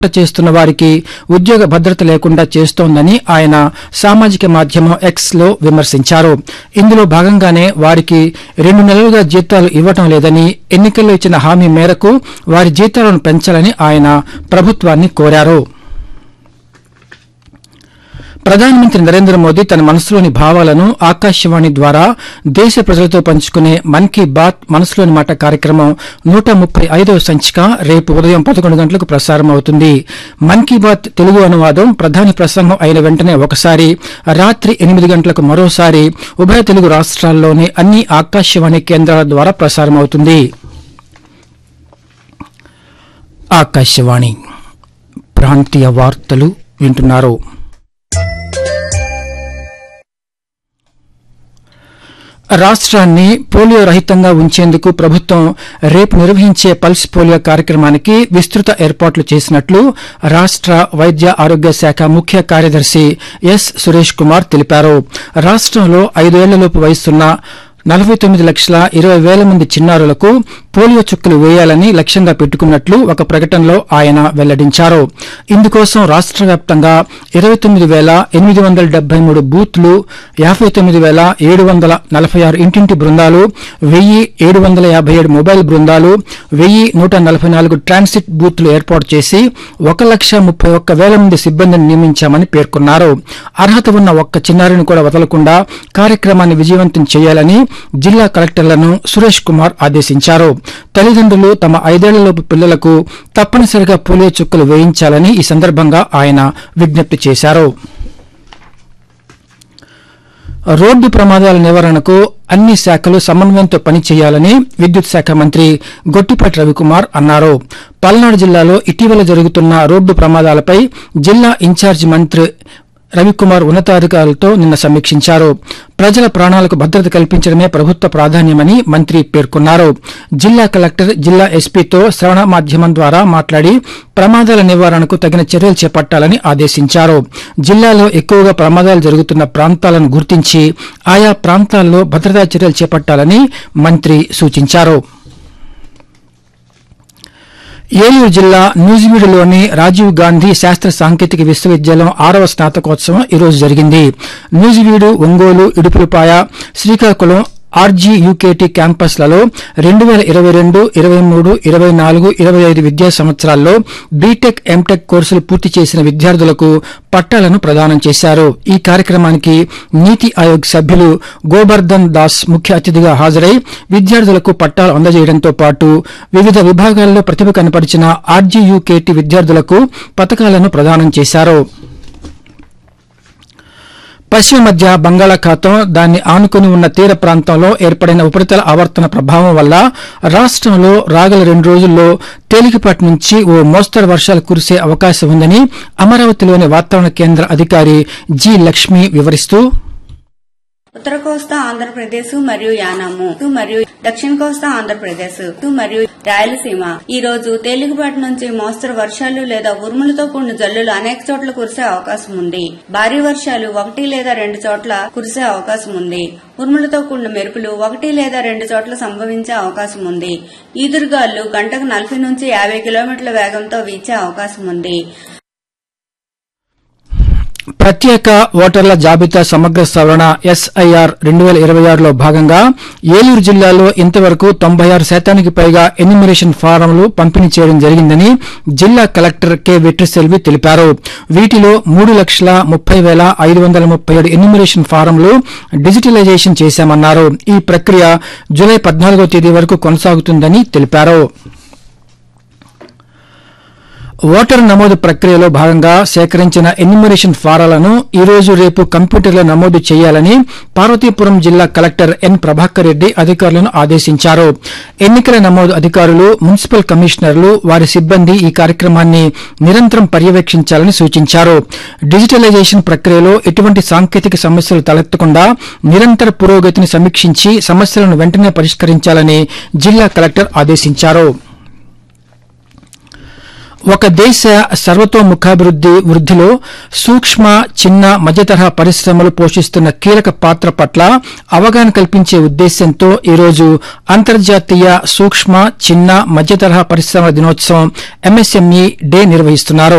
చేస్తున్న వారికి ఉద్యోగ భద్రత లేకుండా చేస్తోందని ఆయన సామాజిక మాధ్యమం ఎక్స్ లో విమర్శించారు ఇందులో భాగంగానే వారికి రెండు నెలలుగా జీతాలు ఇవ్వటం లేదని ఎన్నికల్లో ఇచ్చిన హామీ మేరకు వారి జీతాలను పెంచాలని ఆయన ప్రభుత్వాన్ని కోరారు ప్రధానమంత్రి నరేంద్ర మోదీ తన మనసులోని భావాలను ఆకాశవాణి ద్వారా దేశ ప్రజలతో పంచుకునే మన్ కీ బాత్ మనసులోని మాట కార్యక్రమం నూట ముప్పై ఐదవ సంచిక రేపు ఉదయం పదకొండు గంటలకు ప్రసారం అవుతుంది మన్ కీ బాత్ తెలుగు అనువాదం ప్రధాని ప్రసంగం అయిన వెంటనే ఒకసారి రాత్రి ఎనిమిది గంటలకు మరోసారి ఉభయ తెలుగు రాష్ట్రాల్లోని అన్ని ఆకాశవాణి కేంద్రాల ద్వారా ప్రసారం అవుతుంది ఆకాశవాణి ప్రాంతీయ వార్తలు వింటున్నారు రాష్ట్రాన్ని పోలియో రహితంగా ఉంచేందుకు ప్రభుత్వం రేపు నిర్వహించే పల్స్ పోలియో కార్యక్రమానికి విస్తృత ఏర్పాట్లు చేసినట్లు రాష్ట్ర వైద్య ఆరోగ్య శాఖ ముఖ్య కార్యదర్శి ఎస్ సురేష్ కుమార్ తెలిపారు రాష్ట్రంలో ఐదేళ్లలోపు వయసున్న నలభై తొమ్మిది లక్షల ఇరవై వేల మంది చిన్నారులకు పోలియో చుక్కలు వేయాలని లక్ష్యంగా పెట్టుకున్నట్లు ఒక ప్రకటనలో ఆయన వెల్లడించారు ఇందుకోసం రాష్ట్ర వ్యాప్తంగా ఇరవై తొమ్మిది వేల ఎనిమిది వందల డెబ్బై మూడు బూత్లు యాభై తొమ్మిది వేల ఏడు వందల నలభై ఆరు ఇంటింటి బృందాలు వెయ్యి ఏడు వందల యాభై ఏడు మొబైల్ బృందాలు వెయ్యి నూట నలభై నాలుగు ట్రాన్సిట్ బూత్లు ఏర్పాటు చేసి ఒక లక్ష ముప్పై ఒక్క వేల మంది సిబ్బందిని నియమించామని పేర్కొన్నారు అర్హత ఉన్న ఒక్క చిన్నారిని కూడా వదలకుండా కార్యక్రమాన్ని విజయవంతం చేయాలని జిల్లా కలెక్టర్లను సురేష్ కుమార్ ఆదేశించారు తల్లిదండ్రులు తమ ఐదేళ్లలోపు పిల్లలకు తప్పనిసరిగా పోలియో చుక్కలు వేయించాలని ఈ సందర్భంగా ఆయన విజ్ఞప్తి చేశారు రోడ్డు ప్రమాదాల నివారణకు అన్ని శాఖలు సమన్వయంతో పనిచేయాలని విద్యుత్ శాఖ మంత్రి గొట్టిపాటి రవికుమార్ అన్నారు పల్నాడు జిల్లాలో ఇటీవల జరుగుతున్న రోడ్డు ప్రమాదాలపై జిల్లా ఇన్ఛార్జి మంత్రి రవికుమార్ ఉన్నతాధికారులతో నిన్న సమీక్షించారు ప్రజల ప్రాణాలకు భద్రత కల్పించడమే ప్రభుత్వ ప్రాధాన్యమని మంత్రి పేర్కొన్నారు జిల్లా కలెక్టర్ జిల్లా ఎస్పీతో శ్రవణ మాధ్యమం ద్వారా మాట్లాడి ప్రమాదాల నివారణకు తగిన చర్యలు చేపట్టాలని ఆదేశించారు జిల్లాలో ఎక్కువగా ప్రమాదాలు జరుగుతున్న ప్రాంతాలను గుర్తించి ఆయా ప్రాంతాల్లో భద్రతా చర్యలు చేపట్టాలని మంత్రి సూచించారు ఏలూరు జిల్లా న్యూజివీడులోని రాజీవ్ గాంధీ శాస్త్ర సాంకేతిక విశ్వవిద్యాలయం ఆరవ స్నాతకోత్సవం ఈరోజు జరిగింది న్యూజివీడు ఒంగోలు ఇడుపులపాయ శ్రీకాకుళం ఆర్జీ యూకేటీ క్యాంపస్లలో రెండు వేల ఇరవై రెండు ఇరవై మూడు ఇరవై నాలుగు ఇరవై ఐదు విద్యా సంవత్సరాల్లో బీటెక్ ఎంటెక్ కోర్సులు పూర్తి చేసిన విద్యార్థులకు పట్టాలను ప్రదానం చేశారు ఈ కార్యక్రమానికి నీతి ఆయోగ్ సభ్యులు గోబర్ధన్ దాస్ ముఖ్య అతిథిగా హాజరై విద్యార్థులకు పట్టాలు అందజేయడంతో పాటు వివిధ విభాగాల్లో ప్రతిభ కనపరిచిన ఆర్జీయూకేటీ విద్యార్థులకు పతకాలను ప్రదానం చేశారు పశ్చిమ మధ్య బంగాళాఖాతం దాన్ని ఆనుకుని ఉన్న తీర ప్రాంతంలో ఏర్పడిన ఉపరితల ఆవర్తన ప్రభావం వల్ల రాష్టంలో రాగల రెండు రోజుల్లో తేలికపాటి నుంచి ఓ మోస్తరు వర్షాలు కురిసే అవకాశం ఉందని అమరావతిలోని వాతావరణ కేంద్ర అధికారి జి లక్ష్మి వివరిస్తూ ఉత్తర కోస్తా ఆంధ్రప్రదేశ్ మరియు యానాము మరియు దక్షిణ కోస్తా ఆంధ్రప్రదేశ్ మరియు రాయలసీమ ఈ రోజు తేలికపాటి నుంచి మోస్తరు వర్షాలు లేదా ఉరుములతో కూడిన జల్లులు అనేక చోట్ల కురిసే అవకాశం ఉంది భారీ వర్షాలు ఒకటి లేదా రెండు చోట్ల కురిసే అవకాశం ఉంది ఉరుములతో కూడిన మెరుపులు ఒకటి లేదా రెండు చోట్ల సంభవించే అవకాశం ఉంది ఈదురుగాలు గంటకు నలభై నుంచి యాభై కిలోమీటర్ల వేగంతో వీచే అవకాశం ఉంది ప్రత్యేక ఓటర్ల జాబితా సమగ్ర సవరణ ఎస్ఐఆర్ రెండు వేల ఇరవై ఆరులో భాగంగా ఏలూరు జిల్లాలో ఇంతవరకు తొంభై ఆరు శాతానికి పైగా ఎన్యూమరేషన్ ఫారంలు పంపిణీ చేయడం జరిగిందని జిల్లా కలెక్టర్ కె వెట్రిసెల్వి తెలిపారు వీటిలో మూడు లక్షల ముప్పై వేల ఐదు వందల ముప్పై ఏడు ఎన్యూమరేషన్ ఫారంలు డిజిటలైజేషన్ చేశామన్నారు ఈ ప్రక్రియ జులై పద్నాలుగో తేదీ వరకు కొనసాగుతుందని తెలిపారు ఓటర్ నమోదు ప్రక్రియలో భాగంగా సేకరించిన ఎన్యూమరేషన్ ఫారాలను ఈ రోజు రేపు కంప్యూటర్లో నమోదు చేయాలని పార్వతీపురం జిల్లా కలెక్టర్ ఎన్ ప్రభాకర్ రెడ్డి అధికారులను ఆదేశించారు ఎన్నికల నమోదు అధికారులు మున్సిపల్ కమిషనర్లు వారి సిబ్బంది ఈ కార్యక్రమాన్ని నిరంతరం పర్యవేక్షించాలని సూచించారు డిజిటలైజేషన్ ప్రక్రియలో ఎటువంటి సాంకేతిక సమస్యలు తలెత్తకుండా నిరంతర పురోగతిని సమీక్షించి సమస్యలను వెంటనే పరిష్కరించాలని జిల్లా కలెక్టర్ ఆదేశించారు ఒక దేశ సర్వతోముఖాభివృద్ది వృద్దిలో సూక్ష్మ చిన్న మధ్యతరహా పరిశ్రమలు పోషిస్తున్న కీలక పాత్ర పట్ల అవగాహన కల్పించే ఉద్దేశ్యంతో ఈరోజు అంతర్జాతీయ సూక్ష్మ చిన్న మధ్యతరహా పరిశ్రమల దినోత్సవం ఎంఎస్ఎంఈ డే నిర్వహిస్తున్నారు